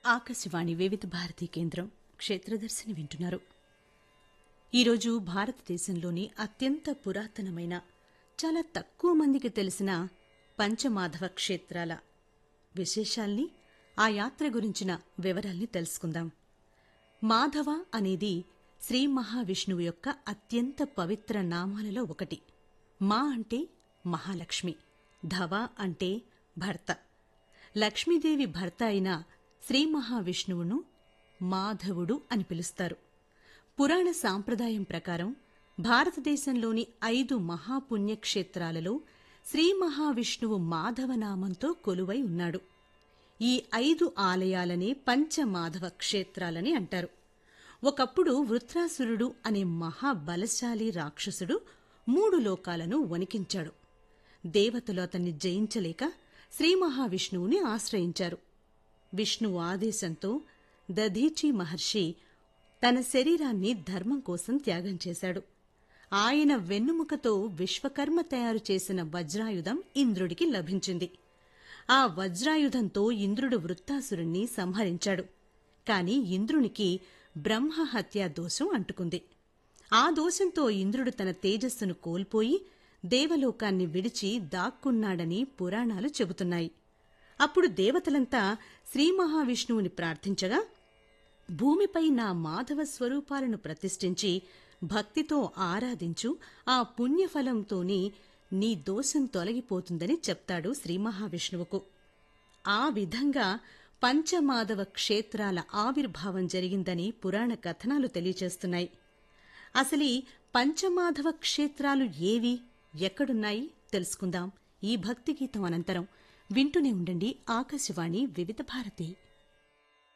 ఆకాశవాణి వివిధ భారతీ కేంద్రం క్షేత్రదర్శిని వింటున్నారు ఈరోజు భారతదేశంలోని అత్యంత పురాతనమైన చాలా తక్కువ మందికి తెలిసిన పంచమాధవ క్షేత్రాల విశేషాల్ని ఆ యాత్ర గురించిన వివరాల్ని తెలుసుకుందాం మాధవ అనేది శ్రీ మహావిష్ణువు యొక్క అత్యంత పవిత్ర నామాలలో ఒకటి మా అంటే మహాలక్ష్మి ధవ అంటే భర్త లక్ష్మీదేవి భర్త అయిన శ్రీ మహావిష్ణువును మాధవుడు అని పిలుస్తారు పురాణ సాంప్రదాయం ప్రకారం భారతదేశంలోని ఐదు మహాపుణ్యక్షేత్రాలలో శ్రీ మహావిష్ణువు మాధవనామంతో కొలువై ఉన్నాడు ఈ ఐదు ఆలయాలనే పంచమాధవ క్షేత్రాలని అంటారు ఒకప్పుడు వృత్రాసురుడు అనే మహాబలశాలి రాక్షసుడు మూడు లోకాలను వణికించాడు దేవతలు అతన్ని జయించలేక శ్రీ మహావిష్ణువుని ఆశ్రయించారు విష్ణు ఆదేశంతో దధీచి మహర్షి తన శరీరాన్ని ధర్మం కోసం త్యాగం చేశాడు ఆయన వెన్నుముకతో విశ్వకర్మ తయారు చేసిన వజ్రాయుధం ఇంద్రుడికి లభించింది ఆ వజ్రాయుధంతో ఇంద్రుడు వృత్తాసురుణ్ణి సంహరించాడు కాని ఇంద్రునికి బ్రహ్మహత్యా దోషం అంటుకుంది ఆ దోషంతో ఇంద్రుడు తన తేజస్సును కోల్పోయి దేవలోకాన్ని విడిచి దాక్కున్నాడని పురాణాలు చెబుతున్నాయి అప్పుడు దేవతలంతా శ్రీ మహావిష్ణువుని ప్రార్థించగా భూమిపై నా మాధవ స్వరూపాలను ప్రతిష్ఠించి భక్తితో ఆరాధించు ఆ పుణ్యఫలంతోని నీ దోషం తొలగిపోతుందని చెప్తాడు శ్రీ మహావిష్ణువుకు ఆ విధంగా పంచమాధవ క్షేత్రాల ఆవిర్భావం జరిగిందని పురాణ కథనాలు తెలియచేస్తున్నాయి అసలీ పంచమాధవ క్షేత్రాలు ఏవి ఎక్కడున్నాయి తెలుసుకుందాం ఈ భక్తి గీతం అనంతరం వింటూనే ఉండండి ఆకాశవాణి వివిధ భారతి